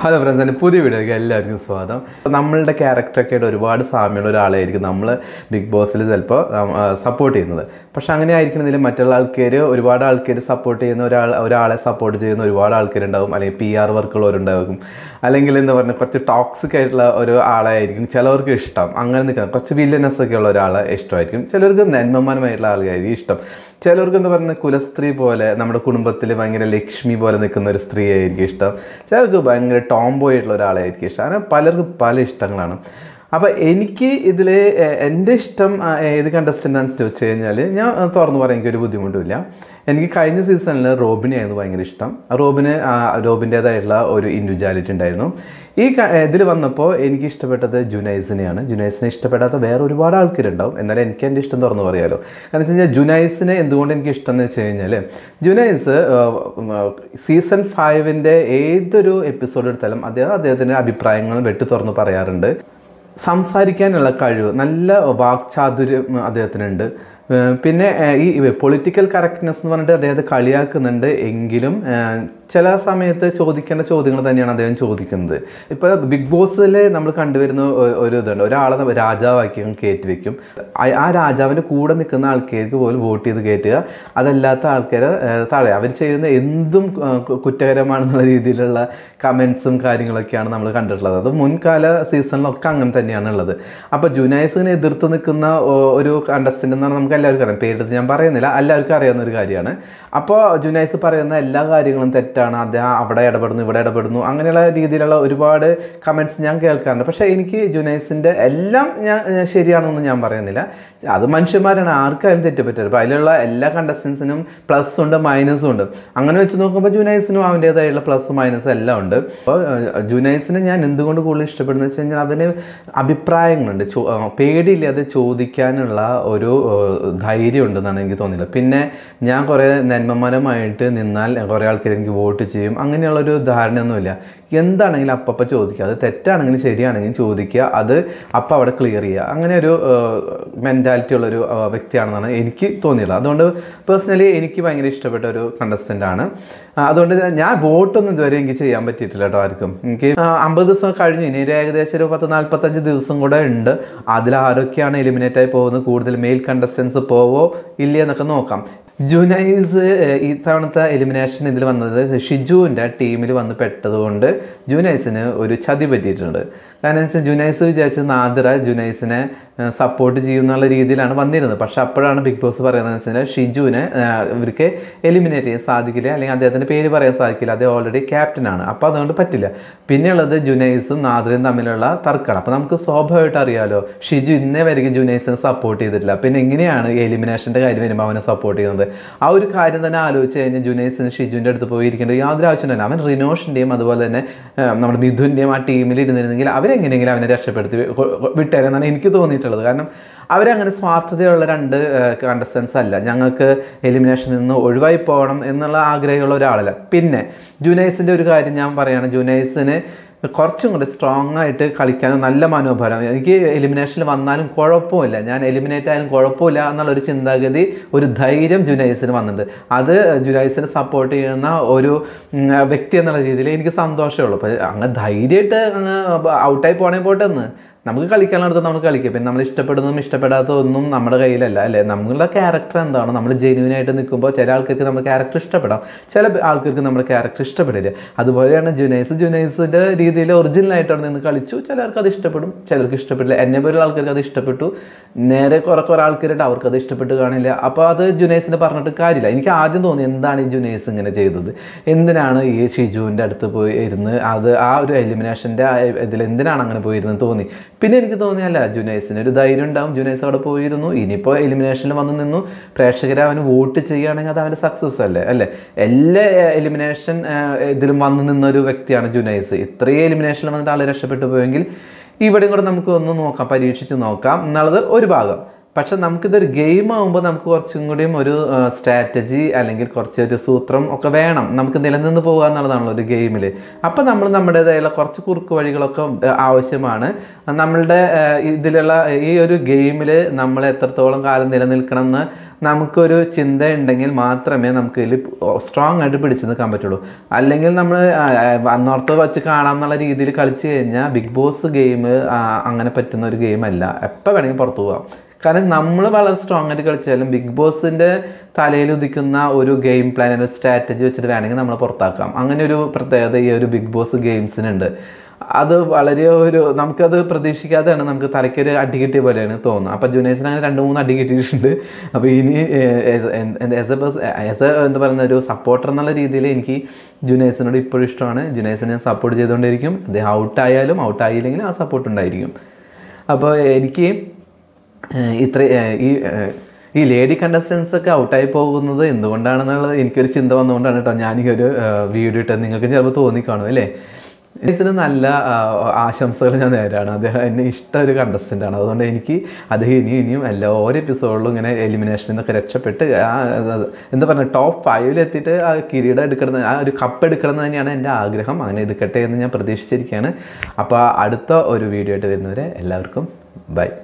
hello friends എൻ്റെ പുതിയ വീഡിയോയ്ക്ക് എല്ലാവർക്കും സ്വാഗതം നമ്മളുടെ ക്യാരക്ടറൊക്കെ ആയിട്ട് ഒരുപാട് സാമ്യമുള്ള ഒരാളായിരിക്കും നമ്മൾ ബിഗ് ബോസിൽ ചിലപ്പോൾ സപ്പോർട്ട് ചെയ്യുന്നത് പക്ഷെ അങ്ങനെ ആയിരിക്കണമെന്നില്ല മറ്റുള്ള ആൾക്കാർ ഒരുപാട് ആൾക്കാർ സപ്പോർട്ട് ചെയ്യുന്ന ഒരാൾ ഒരാളെ സപ്പോർട്ട് ചെയ്യുന്ന ഒരുപാട് ആൾക്കാരുണ്ടാവും അല്ലെങ്കിൽ പി ആർ വർക്കുള്ളവരുണ്ടാകും അല്ലെങ്കിൽ എന്താ പറയുക കുറച്ച് ടോക്സിക് ആയിട്ടുള്ള ഒരു ആളായിരിക്കും ചിലവർക്ക് ഇഷ്ടം അങ്ങനെ നിൽക്കണം കുറച്ച് വില്ലനസ് ഒക്കെ ഉള്ള ഒരാളെ ഇഷ്ടമായിരിക്കും ചിലർക്ക് നന്മമാനമായിട്ടുള്ള ആൾക്കായിരിക്കും ഇഷ്ടം ചിലർക്ക് എന്താ പറയുന്നത് കുലസ്ത്രീ പോലെ നമ്മുടെ കുടുംബത്തിൽ ഭയങ്കര ലക്ഷ്മി പോലെ നിൽക്കുന്ന ഒരു സ്ത്രീ ആയിരിക്കും ഇഷ്ടം ചിലർക്ക് ഭയങ്കര ടോംബോ ആയിട്ടുള്ള ഒരാളായിരിക്കും ഇഷ്ടം അങ്ങനെ പലർക്കും പല ഇഷ്ടങ്ങളാണ് അപ്പോൾ എനിക്ക് ഇതിൽ എൻ്റെ ഇഷ്ടം ആ, ഏത് കണ്ടസ്റ്റൻ്റാണെന്ന് ചോദിച്ചു കഴിഞ്ഞാൽ ഞാൻ തുറന്നു പറയാൻ എനിക്കൊരു ബുദ്ധിമുട്ടുമില്ല എനിക്ക് കഴിഞ്ഞ സീസണിൽ റോബിനെയായിരുന്നു ഭയങ്കര ഇഷ്ടം റോബിന് ആ, റോബിൻ്റേതായിട്ടുള്ള ഒരു ഇൻഡിവിജ്വാലിറ്റി ഉണ്ടായിരുന്നു ഈ ഇതിൽ വന്നപ്പോൾ എനിക്ക് ഇഷ്ടപ്പെട്ടത് ജുനൈസിനെയാണ് ജുനൈസിനെ ഇഷ്ടപ്പെടാത്ത വേറെ ഒരുപാട് ആൾക്കാരുണ്ടാവും എന്നാലും എനിക്ക് എൻ്റെ ഇഷ്ടം തുറന്നു പറയാലോ കാരണം വെച്ച് കഴിഞ്ഞാൽ ജുനൈസിനെ എന്തുകൊണ്ട് എനിക്ക് ഇഷ്ടം എന്ന് വെച്ച് കഴിഞ്ഞാൽ ജുനൈസ് സീസൺ ഫൈവിൻ്റെ ഏതൊരു എപ്പിസോഡ് എടുത്താലും അദ്ദേഹം അദ്ദേഹത്തിൻ്റെ അഭിപ്രായങ്ങൾ വെട്ടി തുറന്ന് പറയാറുണ്ട് സംസാരിക്കാനുള്ള കഴിവ് നല്ല വാക്ചാതുര്യം അദ്ദേഹത്തിനുണ്ട് ഏഹ് പിന്നെ ഏഹ് ഈ പൊളിറ്റിക്കൽ കറക്റ്റ്നെസ് എന്ന് പറഞ്ഞിട്ട് അദ്ദേഹത്തെ കളിയാക്കുന്നുണ്ട് എങ്കിലും ഏഹ് ചില സമയത്ത് ചോദിക്കേണ്ട ചോദ്യങ്ങൾ തന്നെയാണ് അദ്ദേഹം ചോദിക്കുന്നത് ഇപ്പോൾ ബിഗ് ബോസിൽ നമ്മൾ കണ്ടുവരുന്ന ഒ- ഒരു ഇതുണ്ട് ഒരാളെ നമ്മ രാജാവാക്കി അങ്ങ് കയറ്റി വെക്കും ആ- ആ രാജാവിൻ്റെ കൂടെ നിൽക്കുന്ന ആൾക്കാർക്ക് പോലും വോട്ട് ചെയ്ത് കയറ്റുക അതല്ലാത്ത ആൾക്കാരെ ഏഹ് താഴെ അവർ ചെയ്യുന്ന എന്തും ഏഹ് കു- കുറ്റകരമാണെന്നുള്ള രീതിയിലുള്ള കമൻസും കാര്യങ്ങളൊക്കെയാണ് നമ്മൾ കണ്ടിട്ടുള്ളത് അത് മുൻകാല സീസണിലൊക്കെ അങ്ങനെ തന്നെയാണ് ഉള്ളത് അപ്പോൾ ജുനൈസിനെ എതിർത്ത് നിൽക്കുന്ന ഒ- ഒരു കണ്ടസ്റ്റൻ്റ് എന്ന് പറഞ്ഞാൽ നമുക്ക് എല്ലാവർക്കും അറിയാം പേരെടുത്ത് ഞാൻ പറയുന്നില്ല എല്ലാവർക്കും അറിയാവുന്ന ഒരു കാര്യമാണ് അപ്പോൾ ജുനൈസ് പറയുന്ന എല്ലാ കാര്യങ്ങളും തെറ്റാണ് അദ്ദേഹം അവിടെ ഇടപെടുന്നു ഇവിടെ ഇടപെടുന്നു അങ്ങനെയുള്ള രീതിയിലുള്ള ഒരുപാട് കമൻറ്റ്സ് ഞാൻ കേൾക്കാറുണ്ട് പക്ഷേ എനിക്ക് ജുനൈസിൻ്റെ എല്ലാം ഞാൻ ഏഹ് ശരിയാണെന്ന് ഞാൻ പറയുന്നില്ല അത് മനുഷ്യന്മാരാണ് ആർക്കാരും തെറ്റുപറ്റരുത് അപ്പോൾ അതിലുള്ള എല്ലാ കണ്ടസ്റ്റൻസിനും പ്ലസ് ഉണ്ട് മൈനസും ഉണ്ട് അങ്ങനെ വെച്ച് നോക്കുമ്പോൾ ജുനൈസിനും അവൻ്റേതായുള്ള പ്ലസ് മൈനസ് എല്ലാം ഉണ്ട് അപ്പോൾ ജുനൈസിനെ ഞാൻ എന്തുകൊണ്ട് കൂടുതൽ ഇഷ്ടപ്പെടുന്നത് വെച്ച് കഴിഞ്ഞാൽ അവന് അഭിപ്രായങ്ങളുണ്ട് ചോ ആ, പേടിയില്ലാതെ ചോദിക്കാനുള്ള ഒരു ഏഹ്, ധൈര്യം ഉണ്ടെന്നാണ് എനിക്ക് തോന്നിയത് പിന്നെ ഞാൻ കുറേ നന്മമരമായിട്ട് നിന്നാൽ കുറേ ആൾക്കാർ എനിക്ക് വോട്ട് ചെയ്യും അങ്ങനെയുള്ളൊരു ധാരണയൊന്നുമില്ല എന്താണെങ്കിലും അപ്പം ചോദിക്കുക അത് തെറ്റാണെങ്കിലും ശരിയാണെങ്കിലും ചോദിക്കുക അത് അപ്പം അവിടെ ക്ലിയർ ചെയ്യുക അങ്ങനെ ഒരു മെൻറ്റാലിറ്റി ഉള്ളൊരു ആ, വ്യക്തിയാണെന്നാണ് എനിക്ക് തോന്നിയുള്ളത് അതുകൊണ്ട് പേഴ്സണലി എനിക്ക് ഭയങ്കര ഇഷ്ടപ്പെട്ട ഒരു കണ്ടസ്റ്റൻ്റ് ആണ് ആ, അതുകൊണ്ട് ഞാൻ വോട്ടൊന്നും ഇതുവരെ എനിക്ക് ചെയ്യാൻ പറ്റിയിട്ടില്ല കേട്ടോ ആർക്കും എനിക്ക് ആ, അമ്പത് ദിവസം കഴിഞ്ഞു ഇനി ഒരു ഏകദേശം ഒരു പത്ത് നാൽപ്പത്തഞ്ച് ദിവസം കൂടെ ഉണ്ട് അതിൽ ആരൊക്കെയാണ് എലിമിനേറ്റ് ആയി പോകുന്നത് കൂടുതൽ മെയിൽ കണ്ടസ്റ്റൻസ് പോവോ ഇല്ലേ എന്നൊക്കെ നോക്കാം ജുനൈസ് ഏഹ്, ഈ തവണത്തെ എലിമിനേഷൻ ഇതിൽ വന്നത് ഷിജുവിൻ്റെ ടീമിൽ വന്ന് പെട്ടതുകൊണ്ട് ജുനൈസിന് ഒരു ചതി പറ്റിയിട്ടുണ്ട് കാരണം വെച്ചാൽ ജുനൈസ് വിചാരിച്ച് നാദിറ ജുനൈസിനെ സപ്പോർട്ട് ചെയ്യുന്നുള്ള രീതിയിലാണ് വന്നിരുന്നത് പക്ഷെ അപ്പോഴാണ് ബിഗ് ബോസ് പറയുന്നത് വെച്ച് കഴിഞ്ഞാൽ ഷിജുവിനെ ഏഹ്, ഇവർക്ക് എലിമിനേറ്റ് ചെയ്യാൻ സാധിക്കില്ല അല്ലെങ്കിൽ അദ്ദേഹത്തിൻ്റെ പേര് പറയാൻ സാധിക്കില്ല അദ്ദേഹം ഓൾറെഡി ക്യാപ്റ്റനാണ് അപ്പോൾ അതുകൊണ്ട് പറ്റില്ല പിന്നെയുള്ളത് ജുനൈസും നാദിറയും തമ്മിലുള്ള തർക്കമാണ് അപ്പോൾ നമുക്ക് സ്വാഭാവികമായിട്ട് അറിയാലോ ഷിജു ഇന്നേ വരെയും ജുനൈസിനെ സപ്പോർട്ട് ചെയ്തിട്ടില്ല പിന്നെ എങ്ങനെയാണ് ഈ എലിമിനേഷൻ്റെ കാര്യം വരുമ്പോൾ അവനെ സപ്പോർട്ട് ചെയ്യുന്നത് ആ ഒരു കാര്യം തന്നെ ആലോചിച്ച് കഴിഞ്ഞാൽ ജുനൈസിന് ഷിജുവിൻ്റെ അടുത്ത് പോയി ഇരിക്കേണ്ട യാതൊരു ആവശ്യമില്ല അവൻ റിനോഷിൻ്റെയും അതുപോലെ തന്നെ ഏഹ്, നമ്മുടെ മിഥുൻ്റെയും ആ ടീമിൽ ഇരുന്നിരുന്നെങ്കിൽ അവരെങ്ങനെയെങ്കിലും അവനെ രക്ഷപ്പെടുത്തി വി- വിട്ടേരെന്നാണ് എനിക്ക് തോന്നിയിട്ടുള്ളത് കാരണം അവരങ്ങനെ സ്വാർത്ഥതയുള്ള രണ്ട് കണ്ടസ്റ്റൻസ് അല്ല ഞങ്ങൾക്ക് എലിമിനേഷനിൽ നിന്ന് ഒഴിവായി പോകണം എന്നുള്ള ആഗ്രഹമുള്ള ഒരാളല്ല പിന്നെ ജുനൈസിൻ്റെ ഒരു കാര്യം ഞാൻ പറയുകയാണ് ജുനൈസിന് കുറച്ചും കൂടി സ്ട്രോങ് ആയിട്ട് കളിക്കാനും നല്ല മനോഭാരം എനിക്ക് എലിമിനേഷനിൽ വന്നാലും കുഴപ്പമില്ല ഞാൻ എലിമിനേറ്റ് ആയാലും കുഴപ്പമില്ല എന്നുള്ളൊരു ചിന്താഗതി ഒരു ധൈര്യം ജുനൈസിന് വന്നിട്ടുണ്ട് അത് ജുനൈസിനെ സപ്പോർട്ട് ചെയ്യുന്ന ഒരു ഉം, വ്യക്തി എന്നുള്ള രീതിയിൽ എനിക്ക് സന്തോഷമുള്ളൂ അപ്പോൾ അങ്ങ് ധൈര്യമായിട്ട് അങ്ങ് ഔട്ടായി പോകണേ പോട്ടെ എന്ന് നമുക്ക് കളിക്കാനുള്ളത് നമ്മൾ കളിക്കുക പിന്നെ നമ്മൾ ഇഷ്ടപ്പെടുന്നതും ഇഷ്ടപ്പെടാത്തതൊന്നും നമ്മുടെ കയ്യിലല്ല അല്ലേ നമ്മളുടെ ക്യാരക്ടർ എന്താണ് നമ്മൾ ജെന്യൂനായിട്ട് നിൽക്കുമ്പോൾ ചില ആൾക്കാർക്ക് നമ്മുടെ ക്യാരക്ടർ ഇഷ്ടപ്പെടാം ചില ആൾക്കാർക്ക് നമ്മുടെ ക്യാരക്ടർ ഇഷ്ടപ്പെടില്ല അതുപോലെയാണ് ജുനൈസ് ജുനൈസിൻ്റെ രീതിയിൽ ഒറിജിനലായിട്ടാണ് നിന്ന് കളിച്ചു ചിലർക്ക് അത് ഇഷ്ടപ്പെടും ചിലർക്ക് ഇഷ്ടപ്പെടില്ല എന്നെ പോലുള്ള ആൾക്കാർക്ക് അത് ഇഷ്ടപ്പെട്ടു നേരെ കുറെ കുറെ ആൾക്കാരുണ്ട് അവർക്ക് അത് ഇഷ്ടപ്പെട്ട് കാണില്ല അപ്പോൾ അത് ജുനൈസിനെ പറഞ്ഞിട്ട് കാര്യമില്ല എനിക്ക് ആദ്യം തോന്നി എന്താണ് ഈ ജുനൈസ് ഇങ്ങനെ ചെയ്തത് എന്തിനാണ് ഈ ഷിജുവിൻ്റെ അടുത്ത് പോയി ഇരുന്ന് അത് ആ ഒരു എലിമിനേഷൻ്റെ ഇതിൽ എന്തിനാണ് അങ്ങനെ പോയിരുന്നത് തോന്നി പിന്നെ എനിക്ക് തോന്നിയല്ല ജുനൈസിന് ഒരു ധൈര്യം ഉണ്ടാവും ജുനൈസ് അവിടെ പോയിരുന്നു ഇനിയിപ്പോൾ എലിമിനേഷനിൽ വന്ന് നിന്നു പ്രേക്ഷകരെ അവന് വോട്ട് ചെയ്യുകയാണെങ്കിൽ അത് അവൻ്റെ സക്സസ് അല്ലേ അല്ലേ എല്ലാ എലിമിനേഷൻ ഇതിലും വന്ന് നിന്ന ഒരു വ്യക്തിയാണ് ജുനൈസ് ഇത്രയും എലിമിനേഷനിൽ വന്നിട്ട് ആൾ രക്ഷപ്പെട്ടു പോയെങ്കിൽ ഇവിടെയും കൂടെ നമുക്ക് ഒന്ന് നോക്കാം പരീക്ഷിച്ച് നോക്കാം എന്നുള്ളത് ഒരു ഭാഗം പക്ഷെ നമുക്കിതൊരു ഗെയിം ആകുമ്പോൾ നമുക്ക് കുറച്ചും കൂടിയും ഒരു സ്ട്രാറ്റജി അല്ലെങ്കിൽ കുറച്ച് ഒരു സൂത്രം ഒക്കെ വേണം നമുക്ക് നിലനിന്ന് പോകുക എന്നുള്ളതാണല്ലോ ഒരു ഗെയിമിൽ അപ്പോൾ നമ്മൾ നമ്മുടേതായുള്ള കുറച്ച് കുറുക്ക് വഴികളൊക്കെ ആ, ആവശ്യമാണ് നമ്മളുടെ ആ, ഇതിലുള്ള ഈ ഒരു ഗെയിമിൽ നമ്മൾ എത്രത്തോളം കാലം നിലനിൽക്കണം എന്ന് നമുക്കൊരു ചിന്ത ഉണ്ടെങ്കിൽ മാത്രമേ നമുക്ക് ഇതിൽ സ്ട്രോങ് ആയിട്ട് പിടിച്ചു നിൽക്കാൻ പറ്റുള്ളൂ അല്ലെങ്കിൽ നമ്മൾ അന്നോർത്ത് വെച്ച് കാണാം എന്നുള്ള രീതിയിൽ കളിച്ച് കഴിഞ്ഞാൽ ബിഗ് ബോസ് ഗെയിം അങ്ങനെ പറ്റുന്ന ഒരു ഗെയിമല്ല എപ്പോൾ വേണമെങ്കിൽ പുറത്തു പോകാം കാരണം നമ്മൾ വളരെ സ്ട്രോങ് ആയിട്ട് കളിച്ചാലും ബിഗ് ബോസിൻ്റെ തലയിൽ ഉദിക്കുന്ന ഒരു ഗെയിം പ്ലാൻ ഒരു സ്ട്രാറ്റജി വെച്ചിട്ട് വേണമെങ്കിൽ നമ്മളെ പുറത്താക്കാം അങ്ങനെ ഒരു പ്രത്യേകത ഈ ഒരു ബിഗ് ബോസ് ഗെയിംസിനുണ്ട് അത് വളരെ ഒരു നമുക്കത് പ്രതീക്ഷിക്കാതെയാണ് നമുക്ക് തലയ്ക്കൊരു അടി കിട്ടിയ പോലെയാണ് തോന്നുന്നത് അപ്പോൾ ജൂനിയേഴ്സിന് അങ്ങനെ രണ്ട് മൂന്ന് അടി കിട്ടിയിട്ടുണ്ട് അപ്പോൾ ഇനി as a bus as a എന്താ പറയുന്ന ഒരു സപ്പോർട്ടർ എന്നുള്ള രീതിയിൽ എനിക്ക് ജൂനിയേഴ്സിനോട് ഇപ്പോഴും ഇഷ്ടമാണ് ജൂനിയേഴ്സിനെ ഞാൻ സപ്പോർട്ട് ചെയ്തുകൊണ്ടിരിക്കും അദ്ദേഹം ഔട്ടായാലും ഔട്ടായില്ലെങ്കിലും ആ സപ്പോർട്ട് ഉണ്ടായിരിക്കും അപ്പോൾ എനിക്ക് ഏഹ് ഇത്ര ഏഹ് ഈ ഏഹ് ഈ ലേഡി കണ്ടസ്റ്റൻസ് ഒക്കെ ഔട്ടായി പോകുന്നത് എന്തുകൊണ്ടാണെന്നുള്ളത് എനിക്കൊരു ചിന്ത വന്നുകൊണ്ടാണ് കേട്ടോ ഞാൻ ഈ ഒരു വീഡിയോ ഇട്ടത് നിങ്ങൾക്ക് ചിലപ്പോൾ തോന്നിക്കാണും അല്ലേ ഇതിന് നല്ല ആ, ആശംസകൾ ഞാൻ നേരാണ് അദ്ദേഹം എന്നെ ഇഷ്ട ഒരു കണ്ടസ്റ്റൻ്റ് ആണ് അതുകൊണ്ട് എനിക്ക് അദ്ദേഹം ഇനിയും ഇനിയും എല്ലാ ഓരോ എപ്പിസോഡിലും ഇങ്ങനെ എലിമിനേഷനിൽ നിന്നൊക്കെ രക്ഷപ്പെട്ട് ആ അത് എന്താ പറയുക ടോപ്പ് ഫൈവിൽ എത്തിയിട്ട് ആ കിരീടം എടുക്കണം ആ ഒരു കപ്പ് എടുക്കണം എന്ന് തന്നെയാണ് എൻ്റെ ആഗ്രഹം അങ്ങനെ എടുക്കട്ടെ എന്ന് ഞാൻ പ്രതീക്ഷിച്ചിരിക്കുകയാണ് അപ്പോൾ അടുത്ത ഒരു വീഡിയോ ആയിട്ട് വരുന്നവരെ എല്ലാവർക്കും ബൈ